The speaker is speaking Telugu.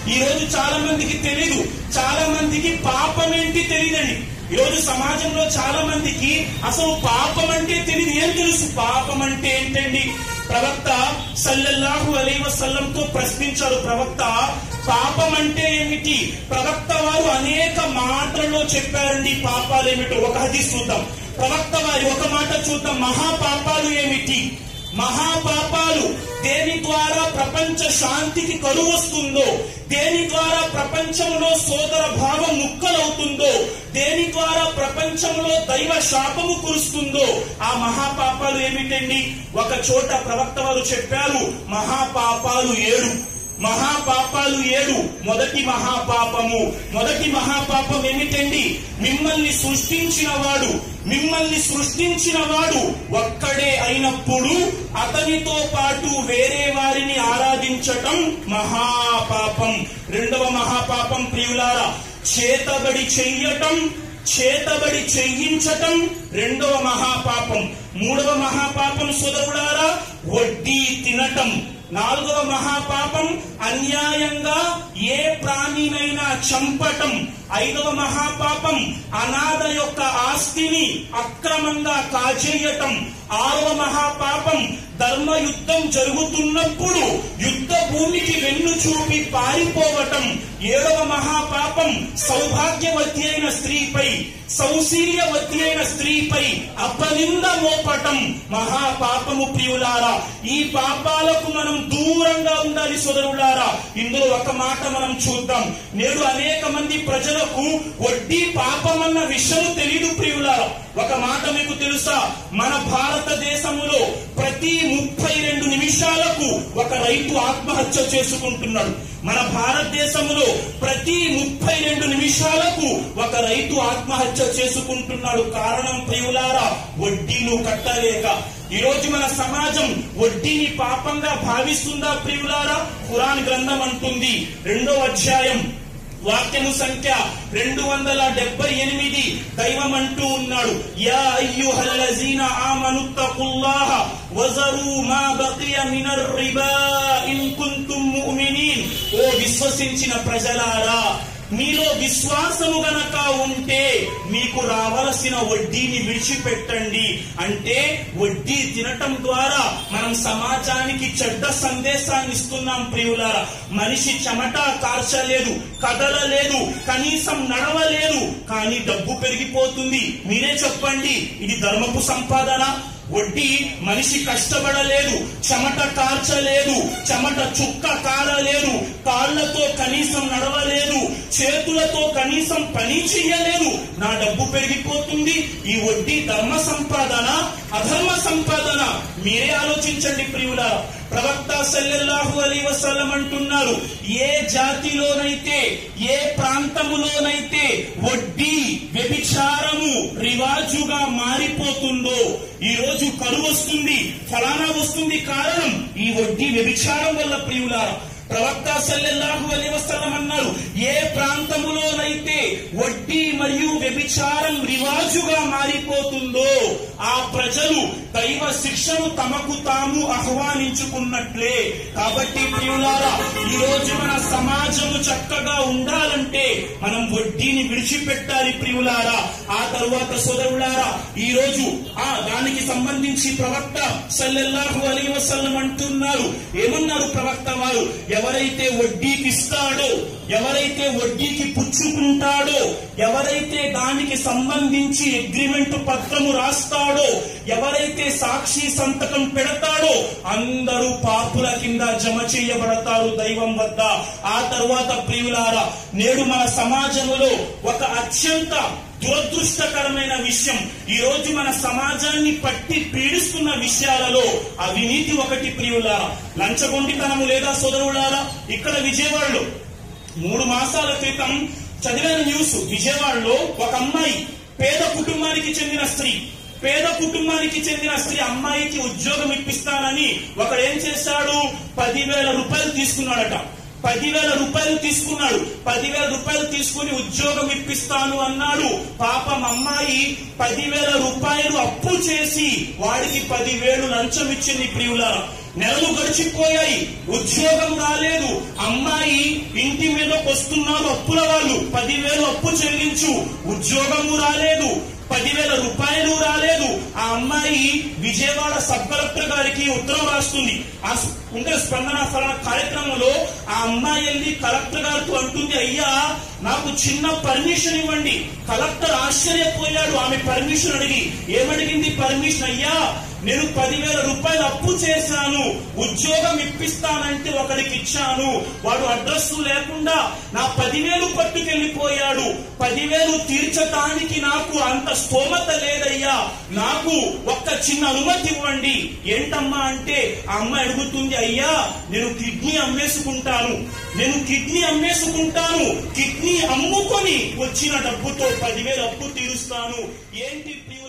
ఈ రోజు చాలా మందికి తెలీదు చాలా మందికి పాపం ఏంటి తెలియదండి ఈ రోజు సమాజంలో చాలా మందికి అసలు పాపం అంటే తెలియదు ఏం తెలుసు పాపం అంటే ఏంటండి ప్రవక్త సల్లల్లాహు అలై వసల్లంతో ప్రశ్నించారు ప్రవక్త పాపం అంటే ఏమిటి ప్రవక్త వారు అనేక మాటలలో చెప్పారండి పాపాలు ఏమిటో ఒక హదీస్ చూద్దాం ప్రవక్త వారి ఒక మాట చూద్దాం మహాపాపాలు ఏమిటి మహాపాపాలు దేని ద్వారా ప్రపంచ శాంతికి కరువు వస్తుందో దేని ద్వారా ప్రపంచంలో సోదర భావం ముక్కలవుతుందో దేని ద్వారా ప్రపంచంలో దైవ శాపము కురుస్తుందో ఆ మహాపాపాలు ఏమిటండి ఒక చోట ప్రవక్త వారు చెప్పారు మహాపాపాలు ఏడు మహాపాపాలు ఏడు మొదటి మహాపాపము మొదటి మహాపాపం ఏమిటండి మిమ్మల్ని సృష్టించిన వాడు మిమ్మల్ని సృష్టించిన వాడు ఒక్కడే అయినప్పుడు అతనితో పాటు వేరే వారిని ఆరాధించటం మహాపాపం రెండవ మహాపాపం ప్రియులారా చేతబడి చెయ్యటం చేతబడి చెయ్యించటం రెండవ మహాపాపం మూడవ మహాపాపం సోదరుడారా వడ్డీ తినటం నాలుగవ మహాపాపం అన్యాయంగా ఏ ప్రాణినైనా చంపటం ఐదవ మహాపాపం అనాథ యొక్క ఆస్తిని అక్రమంగా కాజేయటం ఆరవ మహాపాపం ధర్మ యుద్ధం జరుగుతున్నప్పుడు యుద్ధ భూమికి వెన్ను చూపి పారిపోవటం ఏడవ మహాపాపం సౌభాగ్యవతి అయిన స్త్రీపై సౌశీల్యవతి అయిన స్త్రీపై అపనింద మోపటం మహాపాపము ప్రియులారా ఈ పాపాలకు మనం దూరంగా ఉండాలి సోదరులారా ఇందులో ఒక మాట మనం చూద్దాం నేడు అనేక మంది ప్రజలకు వడ్డీ పాపమన్న విషయం తెలియదు ప్రియులారా ఒక మాట మీకు తెలుసా మన భారతదేశములో ప్రతి ముప్పై రెండు నిమిషాలకు ఒక రైతు ఆత్మహత్య చేసుకుంటున్నాడు మన భారతదేశంలో ప్రతి ముప్పై రెండు నిమిషాలకు ఒక రైతు ఆత్మహత్య చేసుకుంటున్నాడు కారణం ప్రియులారా వడ్డీలు కట్టలేక ఈ రోజు మన సమాజం వడ్డీని పాపంగా భావిస్తుందా ప్రియులారా ఖురాన్ గ్రంథం అంటుంది రెండో అధ్యాయం వాక్యము సంఖ్య రెండు వందల డెబ్బై ఎనిమిది దైవం అంటూ ఉన్నాడు యా అయ్యుహల్లజీన ఆమనుత్తకుల్లాహ వజరు మా బకియ మినర్ రిబా ఇన్ కుంతుం ముమినీన్ ఓ విశ్వసించిన ప్రజలారా మీలో విశ్వాసము గనక ఉంటే మీకు రావలసిన వడ్డీని విడిచిపెట్టండి అంటే వడ్డీ తినటం ద్వారా మనం సమాజానికి చెడ్డ సందేశాన్ని ఇస్తున్నాం ప్రియులారా మనిషి చెమట కార్చలేదు కదలలేదు కనీసం నడవలేదు కానీ డబ్బు పెరిగిపోతుంది మీరే చెప్పండి ఇది ధర్మపు సంపాదన వడ్డీ మనిషి కష్టపడలేదు చెమట కార్చలేదు చెమట చుక్క కారలేదు కాళ్లతో కనీసం నడవలేదు చేతులతో కనీసం పని చెయ్యలేదు నా డబ్బు పెరిగిపోతుంది ఈ వడ్డీ ధర్మ సంపాదన అధర్మ సంపాదన మీరే ఆలోచించండి ప్రియుల ప్రవక్త సల్లల్లాహు అలీ వసల్లం అంటున్నారు ఏ జాతిలోనైతే ఏ ప్రాంతములోనైతే వడ్డీ వ్యభిచారము రివాజుగా మారిపోతుందో ఈ రోజు కరువు వస్తుంది ఫలానా వస్తుంది కారణం ఈ వడ్డీ వ్యభిచారం వల్ల ప్రియులారా ప్రవక్త సల్లల్లాహు అలైహి వసల్లం అన్నారు ఏ ప్రాంతములోనైతే వడ్డీ మరియు వ్యభిచారం రివాజుగా మారిపోతుందో ఆ ప్రజలు దైవ శిక్షను తమకు తాము ఆహ్వానించుకున్నట్లే కాబట్టి ప్రియులారా ఈ రోజు మన సమాజము చక్కగా ఉండాలంటే మనం వడ్డీని విడిచిపెట్టాలి ప్రియులారా ఆ తరువాత సోదరులారా ఈ రోజు ఆ దానికి సంబంధించి ప్రవక్త సల్లల్లాహు అలైహి వసల్లం అంటున్నారు ఏమన్నారు ప్రవక్త వారు ఎవరైతే వడ్డీకి ఇస్తాడో ఎవరైతే వడ్డీకి పుచ్చుకుంటాడో ఎవరైతే దానికి సంబంధించి అగ్రిమెంట్ పత్రము రాస్తాడో ఎవరైతే సాక్షి సంతకం పెడతాడో అందరూ పాపుల కింద జమ చేయబడతారు దైవం వద్ద ఆ తరువాత ప్రియులారా నేడు మన సమాజంలో ఒక అత్యంత దురదృష్టకరమైన విషయం ఈ రోజు మన సమాజాన్ని పట్టి పీడిస్తున్న విషయాలలో అవినీతి ఒకటి ప్రియులారా లంచగొండితనము లేదా సోదరులారా ఇక్కడ విజయవాడలో మూడు మాసాల క్రితం చదివిన న్యూస్ విజయవాడలో ఒక అమ్మాయి పేద కుటుంబానికి చెందిన స్త్రీ పేద కుటుంబానికి చెందిన స్త్రీ అమ్మాయికి ఉద్యోగం ఇప్పిస్తానని ఒకడు ఏం చేశాడు పదివేల రూపాయలు తీసుకున్నాడట పదివేల రూపాయలు తీసుకున్నాడు పదివేల రూపాయలు తీసుకుని ఉద్యోగం ఇప్పిస్తాను అన్నాడు పాపం అమ్మాయి పదివేల రూపాయలు అప్పు చేసి వాడికి పదివేలు లంచం ఇచ్చింది ప్రియులారా నెలలు గడిచిపోయాయి ఉద్యోగం రాలేదు అమ్మాయి ఇంటి మీదకి వస్తున్నారు అప్పుల వాళ్ళు పదివేలు అప్పు చెల్లించు ఉద్యోగము రాలేదు పదివేల రూపాయలు రాలేదు ఆ అమ్మాయి విజయవాడ సబ్ కలెక్టర్ గారికి ఉత్తరం రాస్తుంది ఆ స్- ఉండే స్పందన ఫలన కార్యక్రమంలో ఆ అమ్మాయి వెళ్ళి కలెక్టర్ గారితో అంటుంది అయ్యా నాకు చిన్న పర్మిషన్ ఇవ్వండి కలెక్టర్ ఆశ్చర్యపోయాడు ఆమె పర్మిషన్ అడిగి ఏమడిగింది పర్మిషన్ అయ్యా నేను పదివేల రూపాయలు అప్పు చేశాను ఉద్యోగం ఇప్పిస్తానంటే ఒకడికి ఇచ్చాను వాడు అడ్రస్ లేకుండా నా పదివేలు పట్టుకెళ్ళిపోయాడు పదివేలు తీర్చటానికి నాకు అంత స్తోమత లేదయ్యా నాకు ఒక్క చిన్న అనుమతి ఇవ్వండి ఏంటమ్మా అంటే ఆ అమ్మాయి అడుగుతుంది అయ్యా నేను కిడ్నీ అమ్మేసుకుంటాను నేను కిడ్నీ అమ్మేసుకుంటాను కిడ్నీ అమ్ముకొని వచ్చిన డబ్బుతో పదివేలు అప్పు తీరుస్తాను ఏంటి ప్రియులారా?